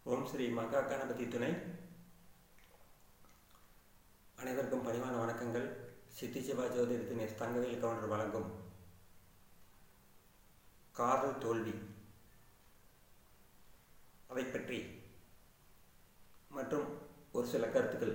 ஓம் ஸ்ரீ மகா கணபதி துணை அனைவருக்கும் பணிவான வணக்கங்கள் சித்தி சிவா ஜோதிடத்தின் எஸ் தங்கவேல் கவுண்டர் வழங்கும் காதல் தோல்வி அதை பற்றி மற்றும் ஒரு சில கருத்துக்கள்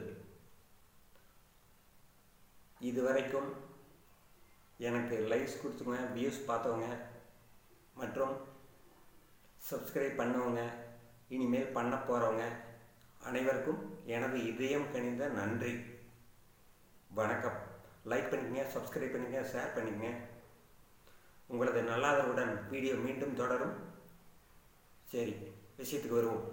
இதுவரைக்கும் எனக்கு லைக்ஸ் கொடுத்தவங்க வியூஸ் பார்த்தவங்க மற்றும் சப்ஸ்கிரைப் பண்ணவங்க இனிமேல் பண்ண போகிறவங்க அனைவருக்கும் எனது இதயம் கணிந்த நன்றி வணக்கம் லைக் பண்ணிக்கங்க சப்ஸ்கிரைப் பண்ணிக்கங்க ஷேர் பண்ணிக்கங்க உங்களது நல்லாதருடன் வீடியோ மீண்டும் தொடரும் சரி விஷயத்துக்கு வருவோம்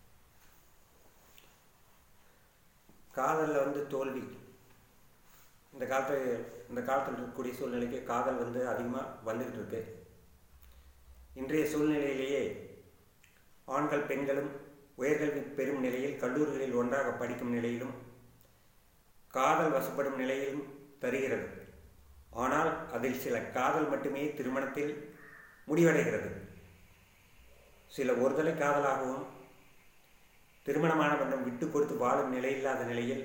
காதலில் வந்து தோல்வி இந்த காலத்து இந்த காலத்தில் இருக்கக்கூடிய சூழ்நிலைக்கு காதல் வந்து அதிகமாக வந்துக்கிட்டு இருக்கு இன்றைய சூழ்நிலையிலேயே ஆண்கள் பெண்களும் உயர்கல்வி பெறும் நிலையில் கல்லூரிகளில் ஒன்றாக படிக்கும் நிலையிலும் காதல் வசப்படும் நிலையிலும் தருகிறது ஆனால் அதில் சில காதல் மட்டுமே திருமணத்தில் முடிவடைகிறது சில ஒருதலை காதலாகவும் திருமணமான பந்தம் விட்டு கொடுத்து வாழும் நிலையில்லாத நிலையில்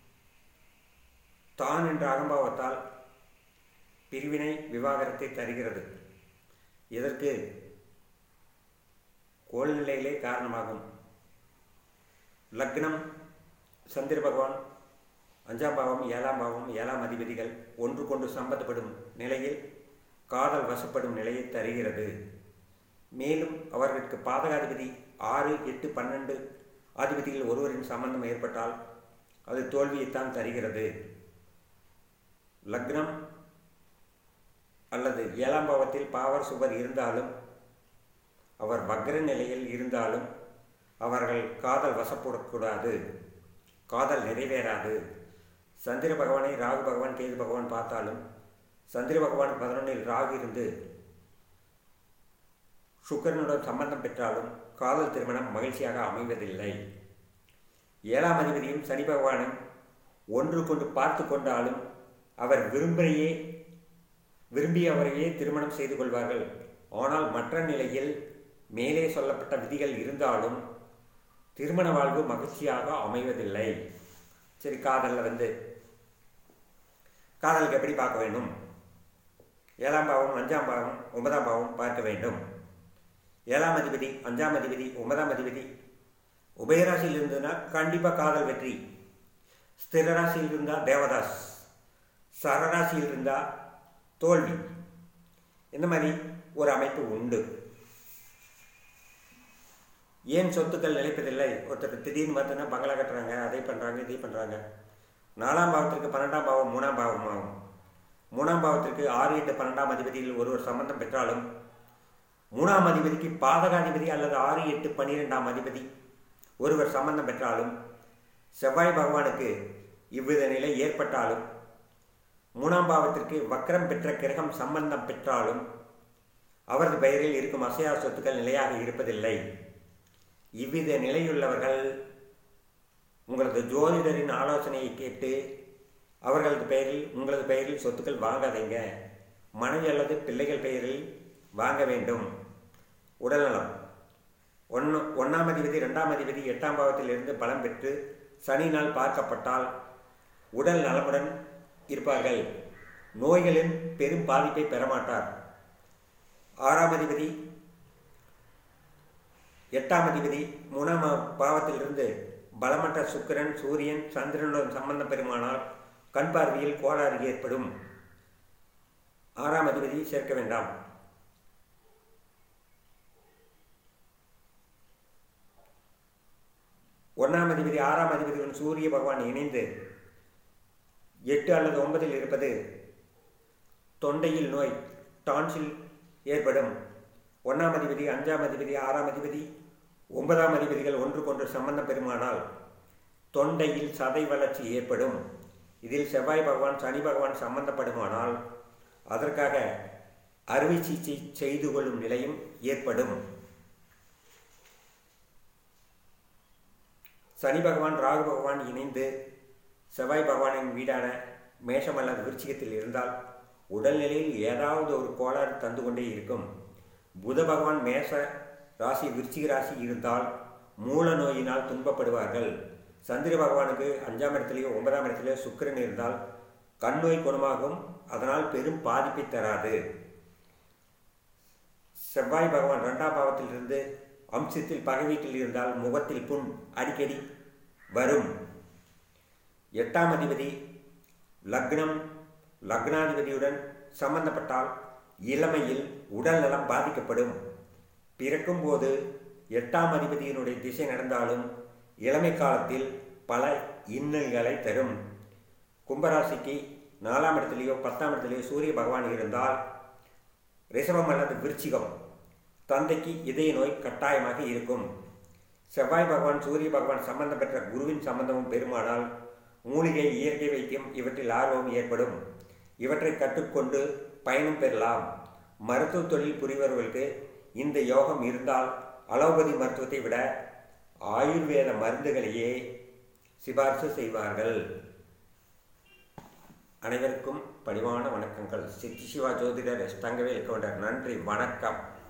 தான் என்ற அகம்பாவத்தால் பிரிவினை விவாகரத்தை தருகிறது இதற்கு கோல்நிலையிலே காரணமாகும் லக்னம் சந்திர பகவான் அஞ்சாம் பாவம் ஏழாம் பாவம் ஏழாம் அதிபதிகள் ஒன்று கொண்டு சம்பந்தப்படும் நிலையில் காதல் வசப்படும் நிலையை தருகிறது மேலும் அவர்களுக்கு பாதகாதிபதி ஆறு எட்டு பன்னெண்டு அதிபதிகள் ஒருவரின் சம்பந்தம் ஏற்பட்டால் அது தோல்வியைத்தான் தருகிறது லக்னம் அல்லது ஏழாம் பாவத்தில் பாவர் சுவர் இருந்தாலும் அவர் வக்ர நிலையில் இருந்தாலும் அவர்கள் காதல் வசப்படக்கூடாது காதல் நிறைவேறாது சந்திர பகவானை ராகு பகவான் கேது பகவான் பார்த்தாலும் சந்திர பகவான் பதினொன்றில் ராகு இருந்து சுக்கரனுடன் சம்பந்தம் பெற்றாலும் காதல் திருமணம் மகிழ்ச்சியாக அமைவதில்லை ஏழாம் அதிபதியும் சனி பகவானும் ஒன்று கொண்டு பார்த்து கொண்டாலும் அவர் விரும்பியே விரும்பி அவரையே திருமணம் செய்து கொள்வார்கள் ஆனால் மற்ற நிலையில் மேலே சொல்லப்பட்ட விதிகள் இருந்தாலும் திருமண வாழ்வு மகிழ்ச்சியாக அமைவதில்லை சரி காதலில் வந்து காதலுக்கு எப்படி பார்க்க வேண்டும் ஏழாம் பாவம் அஞ்சாம் பாவம் ஒன்பதாம் பாவம் பார்க்க வேண்டும் ஏழாம் அதிபதி அஞ்சாம் அதிபதி ஒன்பதாம் அதிபதி உபயராசியில் இருந்ததுன்னா கண்டிப்பாக காதல் வெற்றி ஸ்திர ராசியில் இருந்தால் தேவதாஸ் சரராசியில் இருந்தால் தோல்வி இந்த மாதிரி ஒரு அமைப்பு உண்டு ஏன் சொத்துக்கள் நிலைப்பதில்லை ஒருத்தர் திடீர்னு பார்த்தோன்னா பங்களா கட்டுறாங்க அதை பண்ணுறாங்க இதை பண்ணுறாங்க நாலாம் பாவத்திற்கு பன்னெண்டாம் பாவம் மூணாம் பாவம் ஆகும் மூணாம் பாவத்திற்கு ஆறு எட்டு பன்னெண்டாம் அதிபதியில் ஒருவர் சம்பந்தம் பெற்றாலும் மூணாம் அதிபதிக்கு பாதகாதிபதி அல்லது ஆறு எட்டு பன்னிரெண்டாம் அதிபதி ஒருவர் சம்பந்தம் பெற்றாலும் செவ்வாய் பகவானுக்கு இவ்வித நிலை ஏற்பட்டாலும் மூணாம் பாவத்திற்கு வக்கரம் பெற்ற கிரகம் சம்பந்தம் பெற்றாலும் அவரது பெயரில் இருக்கும் அசையா சொத்துக்கள் நிலையாக இருப்பதில்லை இவ்வித நிலையுள்ளவர்கள் உங்களது ஜோதிடரின் ஆலோசனையை கேட்டு அவர்களது பெயரில் உங்களது பெயரில் சொத்துக்கள் வாங்காதீங்க மனைவி அல்லது பிள்ளைகள் பெயரில் வாங்க வேண்டும் உடல்நலம் ஒன்று ஒன்றாம் அதிபதி ரெண்டாம் அதிபதி எட்டாம் பாவத்தில் இருந்து பலம் பெற்று சனியினால் பார்க்கப்பட்டால் உடல் நலமுடன் இருப்பார்கள் நோய்களின் பெரும் பாதிப்பை பெறமாட்டார் ஆறாம் அதிபதி எட்டாம் அதிபதி மூணாம் பாவத்திலிருந்து பலமற்ற சுக்கிரன் சூரியன் சந்திரனுடன் சம்பந்தம் பெறுமானால் கண் பார்வையில் கோளாறு ஏற்படும் ஆறாம் அதிபதி சேர்க்க வேண்டாம் ஒன்றாம் அதிபதி ஆறாம் அதிபதியுடன் சூரிய பகவான் இணைந்து எட்டு அல்லது ஒன்பதில் இருப்பது தொண்டையில் நோய் டான்சில் ஏற்படும் ஒன்றாம் அதிபதி அஞ்சாம் அதிபதி ஆறாம் அதிபதி ஒன்பதாம் அதிபதிகள் ஒன்றுக்கொன்று சம்பந்தம் பெறுமானால் தொண்டையில் சதை வளர்ச்சி ஏற்படும் இதில் செவ்வாய் பகவான் சனி பகவான் சம்பந்தப்படுமானால் அதற்காக அறுவை சிகிச்சை செய்து கொள்ளும் நிலையும் ஏற்படும் சனி பகவான் ராகு பகவான் இணைந்து செவ்வாய் பகவானின் வீடான மேஷம் அல்லது விருச்சிகத்தில் இருந்தால் உடல்நிலையில் ஏதாவது ஒரு கோளாறு தந்து கொண்டே இருக்கும் புத பகவான் மேஷ ராசி விருச்சிக ராசி இருந்தால் மூல நோயினால் துன்பப்படுவார்கள் சந்திர பகவானுக்கு அஞ்சாம் இடத்துலையோ ஒன்பதாம் இடத்துலையோ சுக்கிரன் இருந்தால் கண் நோய் குணமாகும் அதனால் பெரும் பாதிப்பை தராது செவ்வாய் பகவான் இரண்டாம் பாவத்திலிருந்து அம்சத்தில் பகை வீட்டில் இருந்தால் முகத்தில் புண் அடிக்கடி வரும் எட்டாம் அதிபதி லக்னம் லக்னாதிபதியுடன் சம்பந்தப்பட்டால் இளமையில் உடல் நலம் பாதிக்கப்படும் பிறக்கும்போது எட்டாம் அதிபதியினுடைய திசை நடந்தாலும் இளமை காலத்தில் பல இன்னல்களை தரும் கும்பராசிக்கு நாலாம் இடத்துலையோ பத்தாம் இடத்துலையோ சூரிய பகவான் இருந்தால் ரிஷபம் அல்லது விருச்சிகம் தந்தைக்கு இதய நோய் கட்டாயமாக இருக்கும் செவ்வாய் பகவான் சூரிய பகவான் சம்பந்தம் பெற்ற குருவின் சம்பந்தமும் பெருமானால் மூலிகை இயற்கை வைத்தியம் இவற்றில் ஆர்வம் ஏற்படும் இவற்றை கற்றுக்கொண்டு பயனும் பெறலாம் மருத்துவ தொழில் புரிபவர்களுக்கு இந்த யோகம் இருந்தால் அலோபதி மருத்துவத்தை விட ஆயுர்வேத மருந்துகளையே சிபாரிசு செய்வார்கள் அனைவருக்கும் பணிவான வணக்கங்கள் சித்தி சிவா ஜோதிடர் எஸ் தங்கவேல் கவுண்டர் நன்றி வணக்கம்